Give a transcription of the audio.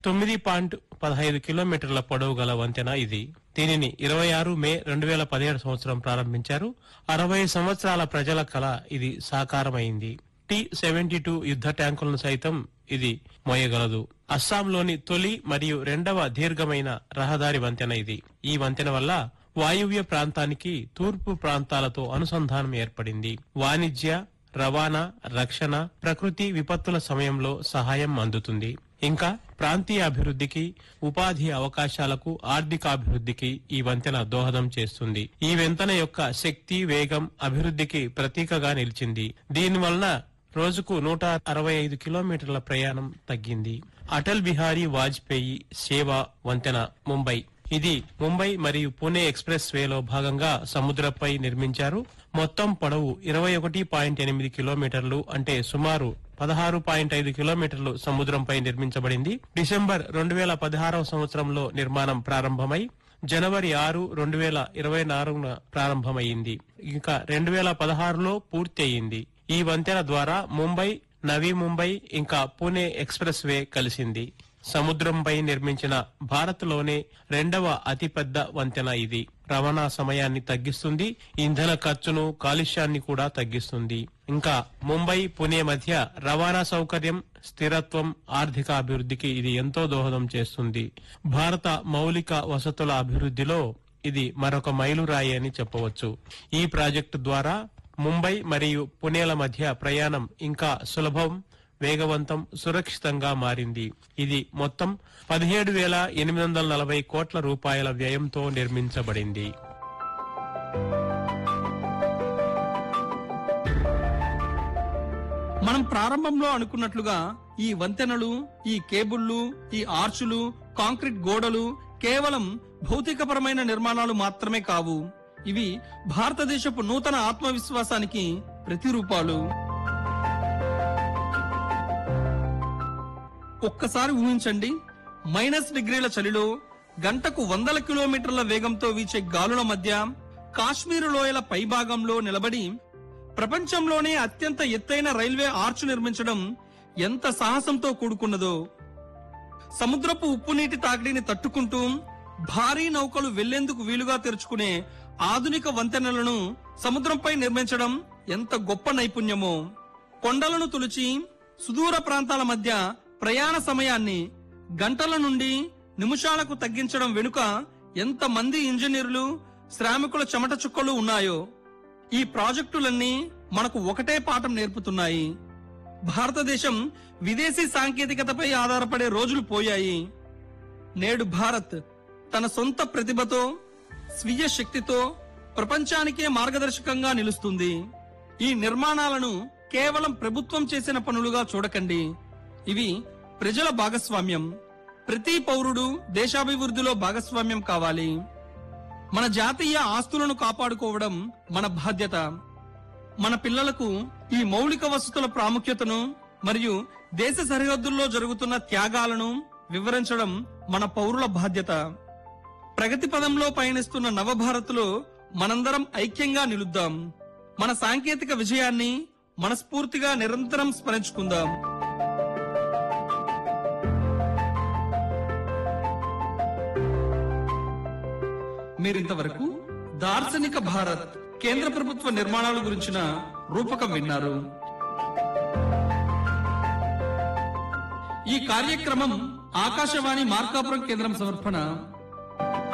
తొమ్మిది పాయింట్ పదహైదు కిలోమీటర్ల పొడవు గల వంతెన ఇది దీనిని ఇరవై ఆరు మే రెండు వేల పదిహేడు సంవత్సరం ప్రారంభించారు అరవై సంవత్సరాల ప్రజల కళ ఇది సాకారమైంది టీ సెవెంటీ టూ యుద్ధ ట్యాంకులను సైతం ఇది మోయగలదు అస్సాంలోని తొలి మరియు రెండవ దీర్ఘమైన రహదారి వంతెన ఇది ఈ వంతెన వల్ల వాయువ్య ప్రాంతానికి తూర్పు ప్రాంతాలతో అనుసంధానం ఏర్పడింది వాణిజ్య రవాణా రక్షణ ప్రకృతి విపత్తుల సమయంలో సహాయం అందుతుంది ఇంకా ప్రాంతీయ అభివృద్ధికి ఉపాధి అవకాశాలకు ఆర్థిక అభివృద్ధికి ఈ వంతెన దోహదం చేస్తుంది ఈ వంతెన యొక్క శక్తి వేగం అభివృద్ధికి ప్రతీకగా నిలిచింది దీనివలన రోజుకు నూట అరవై ఐదు కిలోమీటర్ల ప్రయాణం తగ్గింది అటల్ బిహారీ వాజ్పేయి సేవా వంతెన ముంబై ఇది ముంబై మరియు పుణే ఎక్స్ప్రెస్ వేలో భాగంగా సముద్రపై నిర్మించారు మొత్తం పొడవు ఇరవై ఒకటి పాయింట్ ఎనిమిది కిలోమీటర్లు అంటే సుమారు పదహారు పాయింట్ ఐదు కిలోమీటర్లు సముద్రంపై నిర్మించబడింది డిసెంబర్ రెండు వేల పదహారవ సంవత్సరంలో నిర్మాణం ప్రారంభమై జనవరి ఆరు రెండు వేల ఇరవై నాలుగున ప్రారంభమైంది ఇంకా రెండు వేల పదహారులో పూర్తి అయింది ఈ వంతెన ద్వారా ముంబై నవీ ముంబై ఇంకా పూణే ఎక్స్ప్రెస్ వే కలిసింది సముద్రంపై నిర్మించిన భారత్లోనే రెండవ అతిపెద్ద వంతెన ఇది రవాణా సమయాన్ని తగ్గిస్తుంది ఇంధన ఖర్చును కాలుష్యాన్ని కూడా తగ్గిస్తుంది ఇంకా ముంబై పుణే మధ్య రవాణా సౌకర్యం స్థిరత్వం ఆర్థిక అభివృద్ధికి ఇది ఎంతో దోహదం చేస్తుంది భారత మౌలిక వసతుల అభివృద్ధిలో ఇది మరొక మైలురాయి అని చెప్పవచ్చు ఈ ప్రాజెక్టు ద్వారా ముంబై మరియు పుణేల మధ్య ప్రయాణం ఇంకా సులభం వేగవంతం సురక్షితంగా మారింది ఇది మొత్తం పదిహేడు వేల ఎనిమిది వందల నలభై కోట్ల రూపాయల వ్యయంతో నిర్మించబడింది మనం ప్రారంభంలో అనుకున్నట్లుగా ఈ వంతెనలు ఈ కేబుళ్లు ఈ ఆర్చులు కాంక్రీట్ గోడలు కేవలం భౌతికపరమైన నిర్మాణాలు మాత్రమే కావు ఇవి భారతదేశపు నూతన ఆత్మవిశ్వాసానికి ప్రతిరూపాలు ఒక్కసారి ఊహించండి మైనస్ డిగ్రీల చలిలో గంటకు వందల కిలోమీటర్ల వేగంతో వీచే గాలుల మధ్య కాశ్మీరు లోయల పైభాగంలో నిలబడి ప్రపంచంలోనే అత్యంత ఎత్తైన రైల్వే ఆర్చ్ నిర్మించడం ఎంత సాహసంతో కూడుకున్నదో సముద్రపు ఉప్పు నీటి తాకిడిని తట్టుకుంటూ భారీ నౌకలు వెళ్లేందుకు వీలుగా తెరుచుకునే ఆధునిక వంతెనలను సముద్రంపై నిర్మించడం ఎంత గొప్ప నైపుణ్యమో కొండలను తులిచి సుదూర ప్రాంతాల మధ్య ప్రయాణ సమయాన్ని గంటల నుండి నిమిషాలకు తగ్గించడం వెనుక ఎంత మంది ఇంజనీర్లు శ్రామికుల చెమట చుక్కలు ఉన్నాయో ఈ ప్రాజెక్టులన్నీ మనకు ఒకటే పాఠం నేర్పుతున్నాయి భారతదేశం విదేశీ సాంకేతికతపై ఆధారపడే రోజులు పోయాయి నేడు భారత్ తన సొంత ప్రతిభతో స్వీయ శక్తితో ప్రపంచానికే మార్గదర్శకంగా నిలుస్తుంది ఈ నిర్మాణాలను కేవలం ప్రభుత్వం చేసిన పనులుగా చూడకండి ఇవి ప్రజల భాగస్వామ్యం ప్రతి పౌరుడు దేశాభివృద్ధిలో భాగస్వామ్యం కావాలి మన జాతీయ ఆస్తులను కాపాడుకోవడం మన బాధ్యత మన పిల్లలకు ఈ మౌలిక వసతుల ప్రాముఖ్యతను మరియు దేశ సరిహద్దుల్లో జరుగుతున్న త్యాగాలను వివరించడం మన పౌరుల బాధ్యత ప్రగతి పదంలో పయనిస్తున్న నవభారత్లో మనందరం ఐక్యంగా నిలుద్దాం మన సాంకేతిక విజయాన్ని మనస్ఫూర్తిగా నిరంతరం స్మరించుకుందాం మీరింతవరకు దార్శనిక భారత్ కేంద్ర ప్రభుత్వ నిర్మాణాల గురించిన రూపకం విన్నారు ఈ కార్యక్రమం ఆకాశవాణి మార్కాపురం కేంద్రం సమర్పణ